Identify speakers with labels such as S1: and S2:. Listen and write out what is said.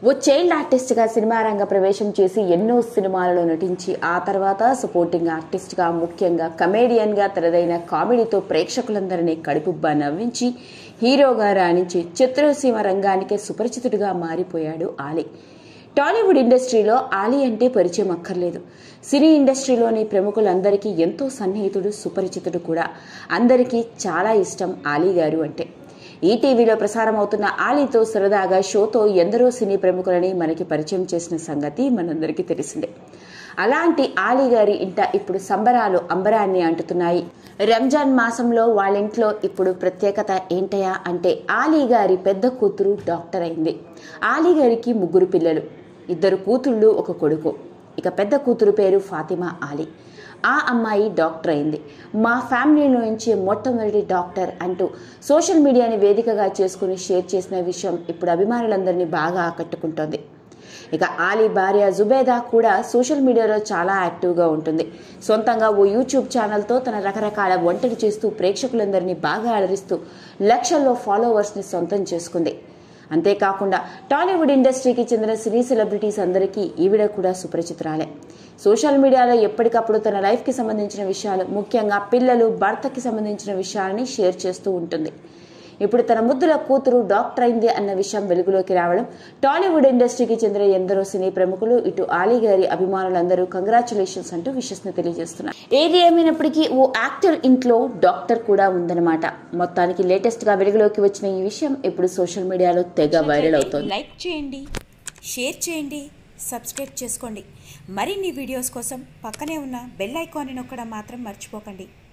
S1: ఓ child ఆర్టిస్ట్గా cinema రంగ ప్రవేశం చేసి ఎన్నో సినిమాలలో నటించి ఆ తర్వాత సపోర్టింగ్ ఆర్టిస్ట్గా ముఖ్యంగా కమేడియన్గా తనదైన కామెడీతో ప్రేక్షకులందరినీ కడుపుబ్బా నవ్వించి హీరోగా రాణించి చిత్రసీమ రంగానికే సుపరిచితుడిగా మారిపోయాడు ఆలీ టాలీవుడ్ ఇండస్ట్రీలో ఆలీ అంటే పరిచయం అక్కర్లేదు సినీ ఇండస్ట్రీలోని ప్రముఖులందరికీ ఎంతో సన్నిహితుడు సుపరిచితుడు కూడా అందరికీ చాలా ఇష్టం ఆలీ గారు అంటే ఈటీవీలో ప్రసారం అవుతున్న ఆలీతో సరదాగా షోతో ఎందరో సినీ ప్రముఖులని మనకి పరిచయం చేసిన సంగతి మనందరికీ తెలిసిందే అలాంటి ఆలీ గారి ఇంట ఇప్పుడు సంబరాలు అంబరాన్ని అంటుతున్నాయి రంజాన్ మాసంలో వాళ్ళ ఇంట్లో ఇప్పుడు ప్రత్యేకత ఏంటయా అంటే ఆలీ గారి పెద్ద కూతురు డాక్టర్ అయింది ఆలీ గారికి ముగ్గురు పిల్లలు ఇద్దరు కూతుళ్ళు ఒక కొడుకు ఇక పెద్ద కూతురు పేరు ఫాతిమా ఆలీ ఆ అమ్మాయి డాక్టర్ అయింది మా ఫ్యామిలీ నుంచి మొట్టమొదటి డాక్టర్ అంటూ సోషల్ మీడియాని వేదికగా చేసుకుని షేర్ చేసిన విషయం ఇప్పుడు అభిమానులందరినీ బాగా ఆకట్టుకుంటోంది ఇక ఆలీ భార్య జుబేదా కూడా సోషల్ మీడియాలో చాలా యాక్టివ్గా ఉంటుంది సొంతంగా ఓ యూట్యూబ్ ఛానల్తో తన రకరకాల వంటలు చేస్తూ ప్రేక్షకులందరినీ బాగా అలరిస్తూ లక్షల్లో ఫాలోవర్స్ని సొంతం చేసుకుంది అంతేకాకుండా టాలీవుడ్ ఇండస్ట్రీకి చెందిన సినీ సెలబ్రిటీస్ అందరికీ ఈవిడ కూడా సుపరిచితురాలే సోషల్ మీడియాలో ఎప్పటికప్పుడు తన లైఫ్కి సంబంధించిన విషయాలు ముఖ్యంగా పిల్లలు భర్తకి సంబంధించిన విషయాలని షేర్ చేస్తూ ఉంటుంది ఇప్పుడు తన ముద్దుల కూతురు డాక్టర్ అయింది అన్న విషయం వెలుగులోకి రావడం టాలీవుడ్ ఇండస్ట్రీకి చెందిన ఎందరో సినీ ప్రముఖులు ఇటు ఆలీ గారి అభిమానులందరూ కంగ్రాచులేషన్స్ అంటూ విషస్ని తెలియజేస్తున్నారు ఏది ఏమైనప్పటికీ ఓ యాక్టర్ ఇంట్లో డాక్టర్ కూడా ఉందన్నమాట మొత్తానికి లేటెస్ట్ గా వెలుగులోకి వచ్చిన ఈ విషయం ఇప్పుడు సోషల్ మీడియాలో తెగ వైరల్ అవుతోంది
S2: లైక్ చేయండి షేర్ చేయండి సబ్స్క్రైబ్ చేసుకోండి మరిన్ని వీడియోస్ కోసం పక్కనే ఉన్న బెల్ ఐకాన్ని నొక్కడం మాత్రం మర్చిపోకండి